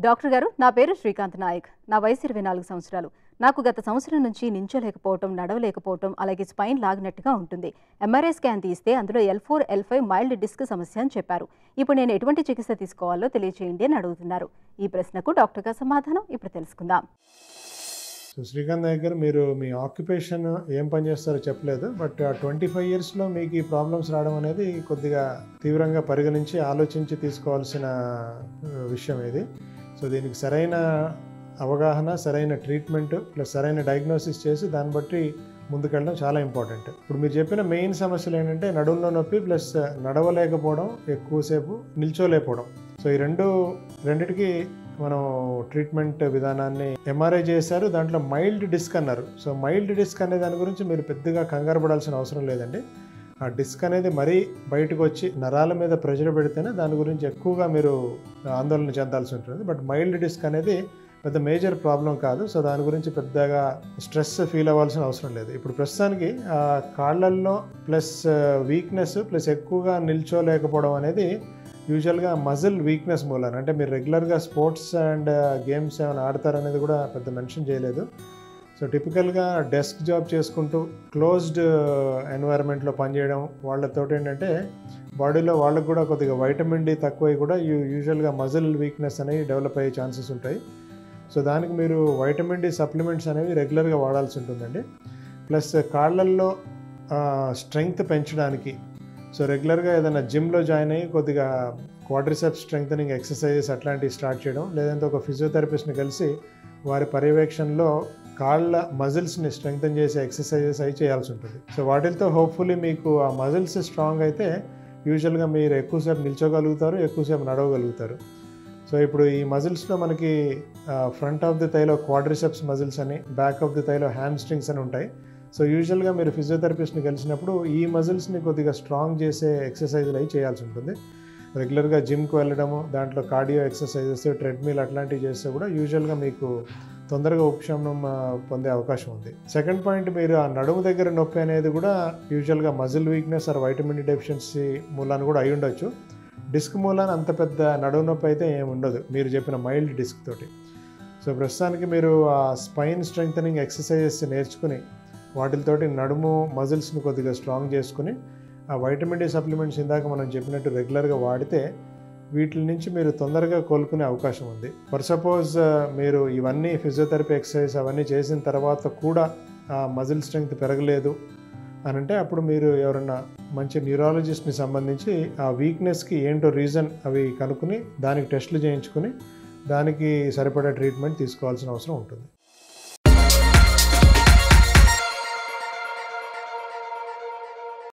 doctor గారు నా పేరు శ్రీకాంత్ నాయక్ నా వయసు ఇరవై నాలుగు సంవత్సరాలు నాకు గత సంవత్సరం నుంచి నించోలేకపోవటం నడవలేకపోవటం అలాగే స్పైన్ లాగినట్టుగా ఉంటుంది ఎంఆర్ఐ స్కాన్ తీస్తే అందులో L four L five mild disc సమస్య అని చెప్పారు ఇప్పుడు నేను ఎటువంటి చికిత్స తీసుకోవాలో తెలియచేయండి అని అడుగుతున్నారు ఈ ప్రశ్నకు డాక్టర్ గారు సమాధానం ఇప్పుడు తెలుసుకుందాం సో శ్రీకాంత్ నాయక్ గారు మీరు మీ ఆక్యుపేషన్ ఏం పని చేస్తారో చెప్పలేదు బట్ ట్వంటీ ఫైవ్ ఇయర్స్లో మీకు ఈ ప్రాబ్లమ్స్ రావడం అనేది కొద్దిగా తీవ్రంగా పరిగణించి ఆలోచించి తీసుకోవాల్సిన ఆ, విషయం ఇది సో దీనికి సరైన అవగాహన సరైన ట్రీట్మెంట్ ప్లస్ సరైన డయాగ్నోసిస్ చేసి దాన్ని బట్టి ముందుకెళ్ళడం చాలా ఇంపార్టెంట్ ఇప్పుడు మీరు చెప్పిన మెయిన్ సమస్యలు ఏంటంటే నడుములో నొప్పి ప్లస్ నడవలేకపోవడం ఎక్కువసేపు నిల్చోలేకపోవడం సో ఈ రెండు రెండిటికి మనం ట్రీట్మెంట్ విధానాన్ని ఎంఆర్ఐ చేశారు దాంట్లో మైల్డ్ డిస్క్ అన్నారు సో మైల్డ్ డిస్క్ అనే దాని గురించి మీరు పెద్దగా కంగారు పడాల్సిన అవసరం లేదండి ఆ డిస్క్ అనేది మరీ బయటకు వచ్చి నరాల మీద ప్రెషర్ పెడితేనే దాని గురించి ఎక్కువగా మీరు ఆందోళన చెందాల్సి ఉంటుంది బట్ మైల్డ్ డిస్క్ అనేది పెద్ద మేజర్ ప్రాబ్లం కాదు సో దాని గురించి పెద్దగా స్ట్రెస్ ఫీల్ అవ్వాల్సిన అవసరం లేదు ఇప్పుడు ప్రస్తుతానికి ఆ కాళ్ళల్లో ప్లస్ వీక్నెస్ ప్లస్ ఎక్కువగా నిల్చోలేకపోవడం అనేది యూజువల్గా మజిల్ వీక్నెస్ మూలాన అంటే మీరు రెగ్యులర్గా స్పోర్ట్స్ అండ్ గేమ్స్ ఏమైనా ఆడతారనేది కూడా పెద్ద మెన్షన్ చేయలేదు సో టిపికల్గా డెస్క్ జాబ్ చేసుకుంటూ క్లోజ్డ్ ఎన్వైరన్మెంట్లో పనిచేయడం వాళ్ళతో ఏంటంటే బాడీలో వాళ్ళకు కూడా కొద్దిగా వైటమిన్ డి తక్కువై కూడా యూ యూజువల్గా మజిల్ వీక్నెస్ అనేవి డెవలప్ అయ్యే ఛాన్సెస్ ఉంటాయి సో దానికి మీరు వైటమిన్ డి సప్లిమెంట్స్ అనేవి రెగ్యులర్గా వాడాల్సి ఉంటుందండి ప్లస్ కాళ్ళల్లో స్ట్రెంగ్త్ పెంచడానికి సో రెగ్యులర్గా ఏదైనా జిమ్లో జాయిన్ అయ్యి కొద్దిగా క్వాడ్రిసెప్ స్ట్రెంగ్తనింగ్ ఎక్సర్సైజెస్ అట్లాంటివి స్టార్ట్ చేయడం లేదంటే ఒక ఫిజియోథెరపిస్ట్ని కలిసి వారి పర్యవేక్షణలో కాళ్ళ మజిల్స్ని స్ట్రెంగ్తన్ చేసే ఎక్సర్సైజెస్ అవి చేయాల్సి ఉంటుంది సో వాటితో హోప్ఫుల్లీ మీకు ఆ మజిల్స్ స్ట్రాంగ్ అయితే యూజువల్గా మీరు ఎక్కువసేపు నిల్చోగలుగుతారు ఎక్కువసేపు నడవగలుగుతారు సో ఇప్పుడు ఈ మజిల్స్లో మనకి ఫ్రంట్ ఆఫ్ ది థైలో క్వాడ్రిసెప్స్ మజిల్స్ అని బ్యాక్ ఆఫ్ ది థైలో హ్యామ్ స్ట్రింగ్స్ అని ఉంటాయి సో యూజువల్గా మీరు ఫిజియోథెరపిస్ట్ని కలిసినప్పుడు ఈ మజిల్స్ని కొద్దిగా స్ట్రాంగ్ చేసే ఎక్సర్సైజులు అవి చేయాల్సి ఉంటుంది రెగ్యులర్గా జిమ్కి వెళ్ళడము దాంట్లో కార్డియో ఎక్సర్సైజెస్ ట్రెడ్మిల్ అట్లాంటివి చేస్తే కూడా యూజువల్గా మీకు తొందరగా ఉపశమనం ఆ, పొందే అవకాశం ఉంది సెకండ్ పాయింట్ మీరు ఆ నడుము దగ్గర నొప్పి అనేది కూడా యూజువల్గా muscle weakness or vitamin deficiency మూలాన కూడా అయి ఉండొచ్చు డిస్క్ మూలాన అంత పెద్ద నడుము నొప్పి అయితే ఏమి ఉండదు మీరు చెప్పిన మైల్డ్ డిస్క్ తోటి సో ప్రస్తుతానికి మీరు ఆ స్పైన్ స్ట్రెంగ్తనింగ్ ఎక్సర్సైజెస్ నేర్చుకుని వాటితోటి నడుము మజిల్స్ని కొద్దిగా స్ట్రాంగ్ చేసుకుని ఆ వైటమిన్ డి సప్లిమెంట్స్ ఇందాక మనం చెప్పినట్టు రెగ్యులర్గా వాడితే వీటి నుంచి మీరు తొందరగా కోలుకునే అవకాశం ఉంది ఫర్ సపోజ్ మీరు ఇవన్నీ ఫిజియోథెరపీ ఎక్సర్సైజ్ అవన్నీ చేసిన తర్వాత కూడా ఆ మజిల్ స్ట్రెంగ్త్ పెరగలేదు అని అంటే అప్పుడు మీరు ఎవరన్నా మంచి న్యూరాలజిస్ట్ని సంబంధించి ఆ వీక్నెస్కి ఏంటో రీజన్ అవి కనుక్కుని దానికి టెస్టులు చేయించుకుని దానికి సరిపడా ట్రీట్మెంట్ తీసుకోవాల్సిన అవసరం ఉంటుంది